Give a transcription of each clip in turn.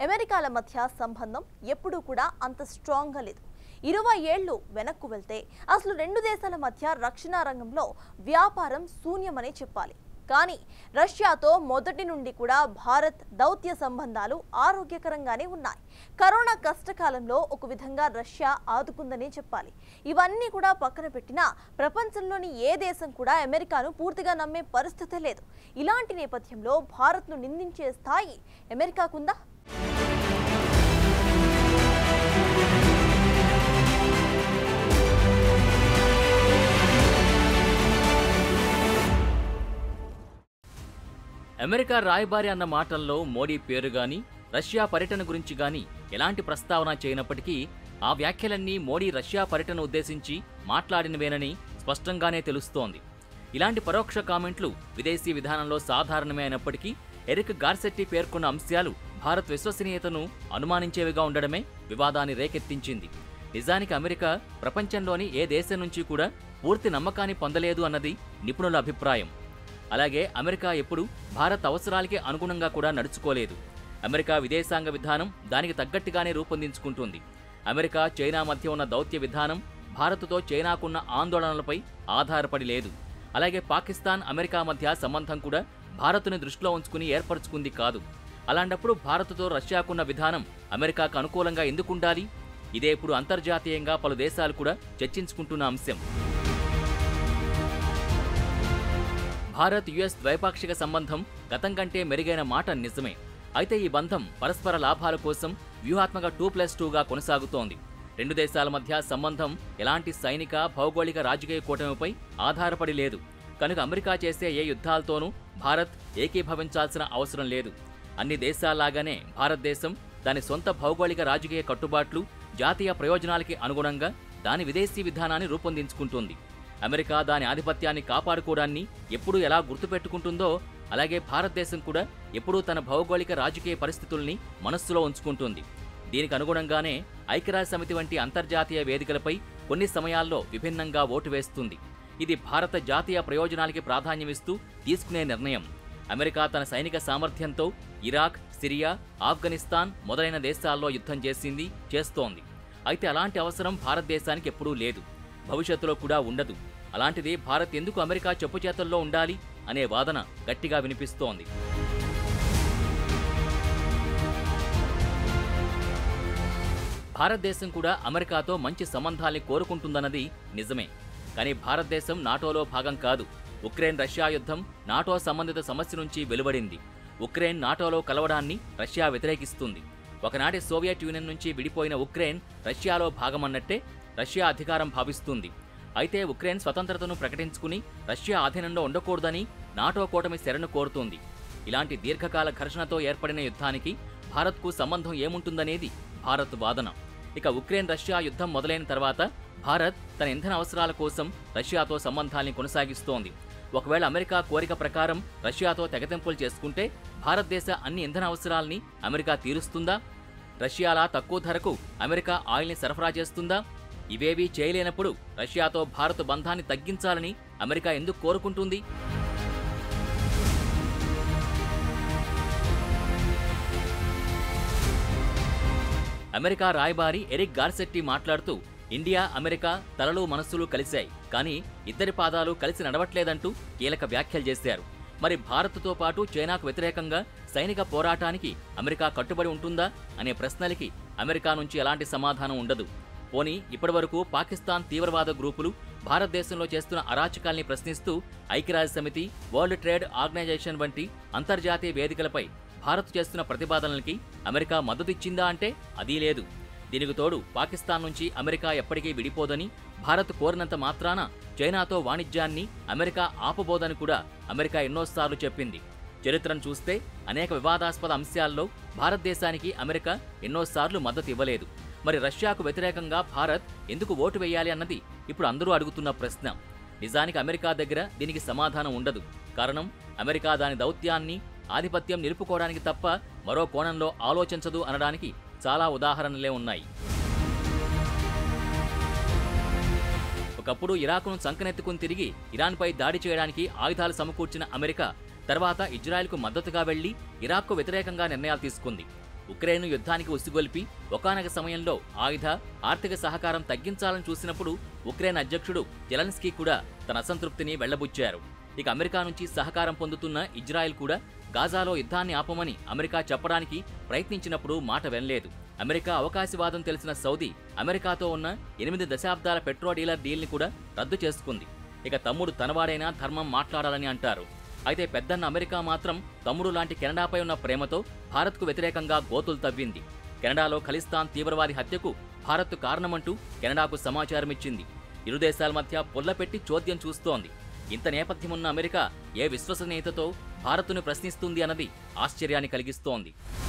అమెరికాల మధ్య సంబంధం ఎప్పుడూ కూడా అంత స్ట్రాంగ్గా లేదు ఇరవై ఏళ్లు వెనక్కు వెళ్తే అసలు రెండు దేశాల మధ్య రక్షణ రంగంలో వ్యాపారం శూన్యమనే చెప్పాలి కానీ రష్యాతో మొదటి నుండి కూడా భారత్ దౌత్య సంబంధాలు ఆరోగ్యకరంగానే ఉన్నాయి కరోనా కష్టకాలంలో ఒక విధంగా రష్యా ఆదుకుందనే చెప్పాలి ఇవన్నీ కూడా పక్కన పెట్టినా ప్రపంచంలోని ఏ దేశం కూడా అమెరికాను పూర్తిగా నమ్మే పరిస్థితే లేదు ఇలాంటి నేపథ్యంలో భారత్ను నిందించే స్థాయి అమెరికాకుందా అమెరికా రాయబారి అన్న మాటల్లో మోడీ పేరు గాని రష్యా పర్యటన గురించి గాని ఎలాంటి ప్రస్తావన చేయనప్పటికీ ఆ వ్యాఖ్యలన్నీ మోడీ రష్యా పర్యటన ఉద్దేశించి మాట్లాడినవేనని స్పష్టంగానే తెలుస్తోంది ఇలాంటి పరోక్ష కామెంట్లు విదేశీ విధానంలో సాధారణమే అయినప్పటికీ ఎరిక్ గార్సెట్టి పేర్కొన్న అంశాలు భారత్ విశ్వసనీయతను అనుమానించేవిగా ఉండడమే వివాదాన్ని రేకెత్తించింది నిజానికి అమెరికా ప్రపంచంలోని ఏ దేశం నుంచి కూడా పూర్తి నమ్మకాన్ని పొందలేదు అన్నది నిపుణుల అభిప్రాయం అలాగే అమెరికా ఎప్పుడూ భారత్ అవసరాలకి అనుగుణంగా కూడా నడుచుకోలేదు అమెరికా విదేశాంగ విధానం దానికి తగ్గట్టుగానే రూపొందించుకుంటుంది అమెరికా చైనా మధ్య ఉన్న దౌత్య విధానం భారత్తో చైనాకున్న ఆందోళనలపై ఆధారపడి లేదు అలాగే పాకిస్తాన్ అమెరికా మధ్య సంబంధం కూడా భారత్ని దృష్టిలో ఉంచుకుని ఏర్పరచుకుంది కాదు అలాంటప్పుడు భారత్తో రష్యాకున్న విధానం అమెరికాకు అనుకూలంగా ఎందుకుండాలి ఇదే ఇప్పుడు అంతర్జాతీయంగా పలు దేశాలు కూడా చర్చించుకుంటున్న అంశం భారత్ యుఎస్ ద్వైపాక్షిక సంబంధం గతం కంటే మెరుగైన మాట నిజమే అయితే ఈ బంధం పరస్పర లాభాల కోసం వ్యూహాత్మక టూ ప్లస్ టూగా కొనసాగుతోంది రెండు దేశాల మధ్య సంబంధం ఎలాంటి సైనిక భౌగోళిక రాజకీయ కూటమిపై ఆధారపడి లేదు కనుక అమెరికా చేసే ఏ యుద్ధాలతోనూ భారత్ ఏకీభవించాల్సిన అవసరం లేదు అన్ని దేశాల్లాగానే భారతదేశం దాని సొంత భౌగోళిక రాజకీయ కట్టుబాట్లు జాతీయ ప్రయోజనాలకి అనుగుణంగా దాని విదేశీ విధానాన్ని రూపొందించుకుంటుంది అమెరికా దాని ఆధిపత్యాన్ని కాపాడుకోవడాన్ని ఎప్పుడు ఎలా గుర్తుపెట్టుకుంటుందో అలాగే భారతదేశం కూడా ఎప్పుడూ తన భౌగోళిక రాజకీయ పరిస్థితుల్ని మనస్సులో ఉంచుకుంటుంది దీనికి అనుగుణంగానే ఐక్యరాజ్య సమితి వంటి అంతర్జాతీయ వేదికలపై కొన్ని సమయాల్లో విభిన్నంగా ఓటు వేస్తుంది ఇది భారత జాతీయ ప్రయోజనాలకి ప్రాధాన్యమిస్తూ తీసుకునే నిర్ణయం అమెరికా తన సైనిక సామర్థ్యంతో ఇరాక్ సిరియా ఆఫ్ఘనిస్తాన్ మొదలైన దేశాల్లో యుద్ధం చేసింది చేస్తోంది అయితే అలాంటి అవసరం భారతదేశానికి ఎప్పుడూ లేదు భవిష్యత్తులో కూడా ఉండదు అలాంటిది భారత్ ఎందుకు అమెరికా చెప్పుచేతల్లో ఉండాలి అనే వాదన గట్టిగా వినిపిస్తోంది భారతదేశం కూడా అమెరికాతో మంచి సంబంధాల్ని కోరుకుంటుందన్నది నిజమే కానీ భారతదేశం నాటోలో భాగం కాదు ఉక్రెయిన్ రష్యా యుద్ధం నాటో సంబంధిత సమస్య నుంచి వెలువడింది ఉక్రెయిన్ నాటోలో కలవడాన్ని రష్యా వ్యతిరేకిస్తుంది ఒకనాటి సోవియట్ యూనియన్ నుంచి విడిపోయిన ఉక్రెయిన్ రష్యాలో భాగమన్నట్టే రష్యా అధికారం భావిస్తుంది అయితే ఉక్రెయిన్ స్వతంత్రతను ప్రకటించుకుని రష్యా ఆధీనంలో ఉండకూడదని నాటో కూటమి శరణు కోరుతోంది ఇలాంటి దీర్ఘకాల ఘర్షణతో ఏర్పడిన యుద్ధానికి భారత్కు సంబంధం ఏముంటుందనేది భారత్ వాదన ఇక ఉక్రెయిన్ రష్యా యుద్ధం మొదలైన తర్వాత భారత్ తన ఇంధన అవసరాల కోసం రష్యాతో సంబంధాల్ని కొనసాగిస్తోంది ఒకవేళ అమెరికా కోరిక ప్రకారం రష్యాతో తెగతెంపులు చేసుకుంటే భారతదేశ అన్ని ఇంధన అవసరాల్ని అమెరికా తీరుస్తుందా రష్యాలా తక్కువ ధరకు అమెరికా ఆయిల్ని సరఫరా చేస్తుందా ఇవేవీ చేయలేనప్పుడు రష్యాతో భారత్ బంధాన్ని తగ్గించాలని అమెరికా ఎందుకు కోరుకుంటుంది అమెరికా రాయబారి ఎరిక్ గార్సెట్టి మాట్లాడుతూ ఇండియా అమెరికా తలలు మనస్సులు కలిశాయి కానీ ఇద్దరి పాదాలు కలిసి నడవట్లేదంటూ కీలక వ్యాఖ్యలు చేశారు మరి భారత్తో పాటు చైనాకు వ్యతిరేకంగా సైనిక పోరాటానికి అమెరికా కట్టుబడి ఉంటుందా అనే ప్రశ్నలకి అమెరికా నుంచి ఎలాంటి సమాధానం ఉండదు పోనీ ఇప్పటివరకు పాకిస్తాన్ తీవ్రవాద గ్రూపులు భారతదేశంలో చేస్తున్న అరాచకాల్ని ప్రశ్నిస్తూ ఐక్యరాజ్య సమితి వరల్డ్ ట్రేడ్ ఆర్గనైజేషన్ వంటి అంతర్జాతీయ వేదికలపై భారత్ చేస్తున్న ప్రతిపాదనలకి అమెరికా మద్దతిచ్చిందా అంటే అదీ లేదు దీనికి తోడు పాకిస్తాన్ నుంచి అమెరికా ఎప్పటికీ విడిపోదని భారత్ కోరినంత మాత్రాన చైనాతో వాణిజ్యాన్ని అమెరికా ఆపబోదని కూడా అమెరికా ఎన్నోసార్లు చెప్పింది చరిత్రను చూస్తే అనేక వివాదాస్పద అంశాల్లో భారతదేశానికి అమెరికా ఎన్నోసార్లు మద్దతు ఇవ్వలేదు మరి రష్యాకు వ్యతిరేకంగా భారత్ ఎందుకు ఓటు వేయాలి అన్నది ఇప్పుడు అందరూ అడుగుతున్న ప్రశ్న నిజానికి అమెరికా దగ్గర దీనికి సమాధానం ఉండదు కారణం అమెరికా దాని దౌత్యాన్ని ఆధిపత్యం నిలుపుకోవడానికి తప్ప మరో కోణంలో ఆలోచించదు అనడానికి చాలా ఉదాహరణలే ఉన్నాయి ఒకప్పుడు ఇరాకును సంకనెత్తుకుని తిరిగి ఇరాన్పై దాడి చేయడానికి ఆయుధాలు సమకూర్చిన అమెరికా తర్వాత ఇజ్రాయెల్కు మద్దతుగా వెళ్లి ఇరాక్కు వ్యతిరేకంగా నిర్ణయాలు తీసుకుంది ఉక్రెయిన్ యుద్ధానికి ఉసిగొల్పి ఒకానొక సమయంలో ఆయుధ ఆర్థిక సహకారం తగ్గించాలని చూసినప్పుడు ఉక్రెయిన్ అధ్యక్షుడు జెలెన్స్కీ కూడా తన అసంతృప్తిని వెళ్లబుచ్చారు ఇక అమెరికా నుంచి సహకారం పొందుతున్న ఇజ్రాయెల్ కూడా గాజాలో యుద్ధాన్ని ఆపమని అమెరికా చెప్పడానికి ప్రయత్నించినప్పుడు మాట వినలేదు అమెరికా అవకాశవాదం తెలిసిన సౌదీ అమెరికాతో ఉన్న ఎనిమిది దశాబ్దాల పెట్రో డీలర్ డీల్ని కూడా రద్దు చేసుకుంది ఇక తమ్ముడు తనవాడైనా ధర్మం మాట్లాడాలని అంటారు అయితే పెద్దన్న అమెరికా మాత్రం తమ్ముడు లాంటి కెనడాపై ఉన్న ప్రేమతో భారత్కు వ్యతిరేకంగా గోతులు తవ్వింది కెనడాలో ఖలిస్తాన్ తీవ్రవాది హత్యకు భారత్ కారణమంటూ కెనడాకు సమాచారం ఇచ్చింది ఇరు దేశాల మధ్య పొల్లపెట్టి చోద్యం చూస్తోంది ఇంత నేపథ్యమున్న అమెరికా ఏ విశ్వసనీయతతో భారత్ను ప్రశ్నిస్తుంది అన్నది ఆశ్చర్యాన్ని కలిగిస్తోంది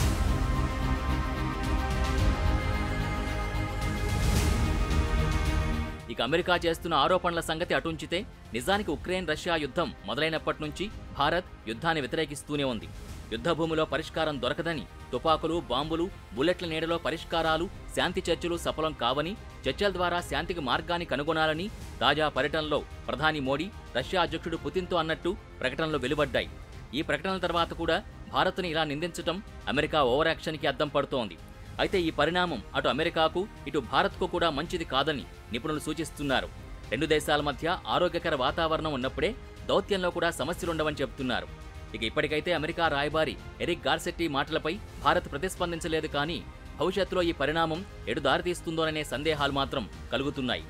ఇక అమెరికా చేస్తున్న ఆరోపణల సంగతి అటుంచితే నిజానికి ఉక్రెయిన్ రష్యా యుద్ధం మొదలైనప్పటి నుంచి భారత్ యుద్ధాన్ని వ్యతిరేకిస్తూనే ఉంది యుద్ధభూమిలో పరిష్కారం దొరకదని తుపాకులు బాంబులు బుల్లెట్ల నీడలో పరిష్కారాలు శాంతి చర్చలు సఫలం కావని చర్చల ద్వారా శాంతికి మార్గాన్ని కనుగొనాలని తాజా పర్యటనలో ప్రధాని మోడీ రష్యా అధ్యక్షుడు పుతిన్తో అన్నట్టు ప్రకటనలు వెలువడ్డాయి ఈ ప్రకటనల తర్వాత కూడా భారత్ని ఇలా నిందించటం అమెరికా ఓవర్ యాక్షన్కి అద్దం పడుతోంది అయితే ఈ పరిణామం అటు అమెరికాకు ఇటు భారత్కు కూడా మంచిది కాదని నిపుణులు సూచిస్తున్నారు రెండు దేశాల మధ్య ఆరోగ్యకర వాతావరణం ఉన్నప్పుడే దౌత్యంలో కూడా సమస్యలుండవని చెబుతున్నారు ఇక ఇప్పటికైతే అమెరికా రాయబారి ఎరిక్ గార్సెట్టి మాటలపై భారత్ ప్రతిస్పందించలేదు కానీ భవిష్యత్తులో ఈ పరిణామం ఎటు దారితీస్తుందోననే సందేహాలు మాత్రం కలుగుతున్నాయి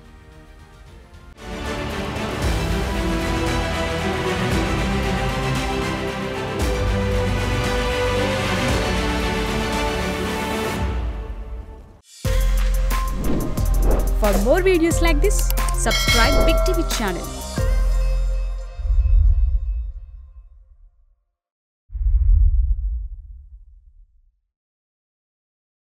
For more videos like this, subscribe Big TV channel